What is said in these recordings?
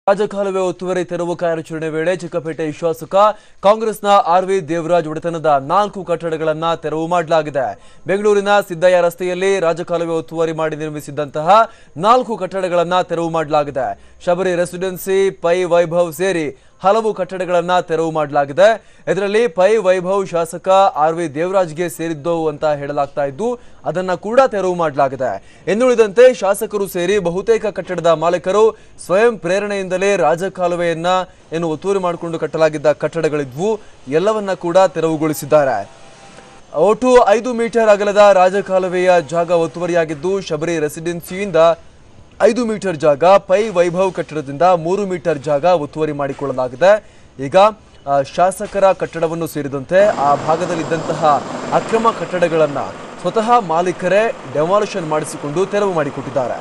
ರಾಜಕಾಲುವೆ ಒತ್ತುವರಿ ತೆರವು ಕಾರ್ಯಾಚರಣೆ ವೇಳೆ ಚಿಕ್ಕಪೇಟೆ ಶಾಸಕ ಕಾಂಗ್ರೆಸ್ನ ಆರ್ ವಿ ದೇವರಾಜ್ ಒಡೆತನದ ನಾಲ್ಕು ಕಟ್ಟಡಗಳನ್ನ ತೆರವು ಮಾಡಲಾಗಿದೆ ಬೆಂಗಳೂರಿನ ಸಿದ್ದಯ್ಯ ರಸ್ತೆಯಲ್ಲಿ ರಾಜಕಾಲುವೆ ಒತ್ತುವರಿ ಮಾಡಿ ನಿರ್ಮಿಸಿದ್ದಂತಹ ನಾಲ್ಕು ಕಟ್ಟಡಗಳನ್ನ ತೆರವು ಮಾಡಲಾಗಿದೆ ಶಬರಿ ರೆಸಿಡೆನ್ಸಿ ಪೈ ವೈಭವ್ ಸೇರಿ ಹಲವು ಕಟ್ಟಡಗಳನ್ನ ತೆರವು ಮಾಡಲಾಗಿದೆ ಇದರಲ್ಲಿ ಪೈ ವೈಭವ್ ಶಾಸಕ ಆರ್ ವಿ ದೇವರಾಜ್ಗೆ ಸೇರಿದ್ದವು ಅಂತ ಹೇಳಲಾಗ್ತಾ ಇದ್ದು ಅದನ್ನ ಕೂಡ ತೆರವು ಮಾಡಲಾಗಿದೆ ಇನ್ನುಳಿದಂತೆ ಶಾಸಕರು ಸೇರಿ ಬಹುತೇಕ ಕಟ್ಟಡದ ಮಾಲೀಕರು ಸ್ವಯಂ ಪ್ರೇರಣೆಯಿಂದಲೇ ರಾಜಕಾಲುವೆಯನ್ನ ಏನು ಒತ್ತುವರಿ ಮಾಡಿಕೊಂಡು ಕಟ್ಟಲಾಗಿದ್ದ ಕಟ್ಟಡಗಳಿದ್ವು ಎಲ್ಲವನ್ನ ಕೂಡ ತೆರವುಗೊಳಿಸಿದ್ದಾರೆ ಒಟ್ಟು ಐದು ಮೀಟರ್ ಅಗಲದ ರಾಜಕಾಲುವೆಯ ಜಾಗ ಒತ್ತುವರಿಯಾಗಿದ್ದು ಶಬರಿ ರೆಸಿಡೆನ್ಸಿಯಿಂದ ಐದು ಮೀಟರ್ ಜಾಗ ಪೈ ವೈಭವ್ ಕಟ್ಟಡದಿಂದ ಮೂರು ಮೀಟರ್ ಜಾಗ ಒತ್ತುವರಿ ಮಾಡಿಕೊಳ್ಳಲಾಗಿದೆ ಈಗ ಆ, ಶಾಸಕರ ಕಟ್ಟಡವನ್ನು ಸೇರಿದಂತೆ ಆ ಭಾಗದಲ್ಲಿದ್ದಂತಹ ಅಕ್ರಮ ಕಟ್ಟಡಗಳನ್ನ ಸ್ವತಃ ಮಾಲೀಕರೇ ಡೆಮಾಲಿಷನ್ ಮಾಡಿಸಿಕೊಂಡು ತೆರವು ಮಾಡಿಕೊಟ್ಟಿದ್ದಾರೆ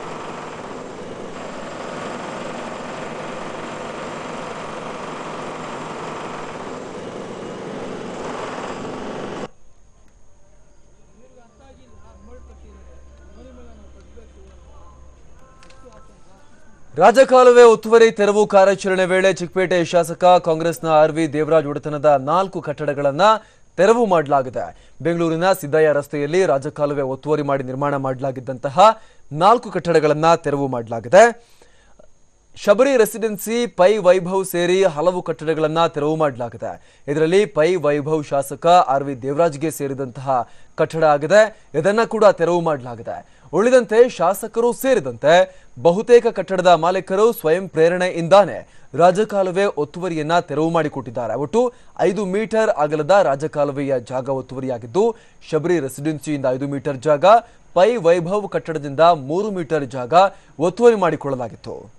ರಾಜಕಾಲುವೆ ಒತ್ತುವರಿ ತೆರವು ಕಾರ್ಯಾಚರಣೆ ವೇಳೆ ಚಿಕ್ಕಪೇಟೆ ಶಾಸಕ ಕಾಂಗ್ರೆಸ್ನ ಆರ್ ವಿ ದೇವರಾಜ್ ಒಡೆತನದ ನಾಲ್ಕು ಕಟ್ಟಡಗಳನ್ನ ತೆರವು ಮಾಡಲಾಗಿದೆ ಬೆಂಗಳೂರಿನ ಸಿದ್ದಯ್ಯ ರಸ್ತೆಯಲ್ಲಿ ರಾಜಕಾಲುವೆ ಒತ್ತುವರಿ ಮಾಡಿ ನಿರ್ಮಾಣ ಮಾಡಲಾಗಿದ್ದಂತಹ ನಾಲ್ಕು ಕಟ್ಟಡಗಳನ್ನ ತೆರವು ಮಾಡಲಾಗಿದೆ ಶಬರಿ ರೆಸಿಡೆನ್ಸಿ ಪೈ ವೈಭವ್ ಸೇರಿ ಹಲವು ಕಟ್ಟಡಗಳನ್ನ ತೆರವು ಮಾಡಲಾಗಿದೆ ಇದರಲ್ಲಿ ಪೈ ವೈಭವ್ ಶಾಸಕ ಆರ್ ವಿ ದೇವರಾಜ್ಗೆ ಸೇರಿದಂತಹ ಕಟ್ಟಡ ಆಗಿದೆ ಇದನ್ನ ಕೂಡ ತೆರವು ಮಾಡಲಾಗಿದೆ ಉಳಿದಂತೆ ಶಾಸಕರು ಸೇರಿದಂತೆ ಬಹುತೇಕ ಕಟ್ಟಡದ ಮಾಲೀಕರು ಸ್ವಯಂ ಪ್ರೇರಣೆಯಿಂದಾನೇ ರಾಜಕಾಲುವೆ ಒತ್ತುವರಿಯನ್ನ ತೆರವು ಮಾಡಿಕೊಟ್ಟಿದ್ದಾರೆ ಒಟ್ಟು ಐದು ಮೀಟರ್ ಅಗಲದ ರಾಜಕಾಲುವೆಯ ಜಾಗ ಒತ್ತುವರಿಯಾಗಿದ್ದು ಶಬರಿ ರೆಸಿಡೆನ್ಸಿಯಿಂದ ಐದು ಮೀಟರ್ ಜಾಗ ಪೈ ವೈಭವ್ ಕಟ್ಟಡದಿಂದ ಮೂರು ಮೀಟರ್ ಜಾಗ ಒತ್ತುವರಿ ಮಾಡಿಕೊಳ್ಳಲಾಗಿತ್ತು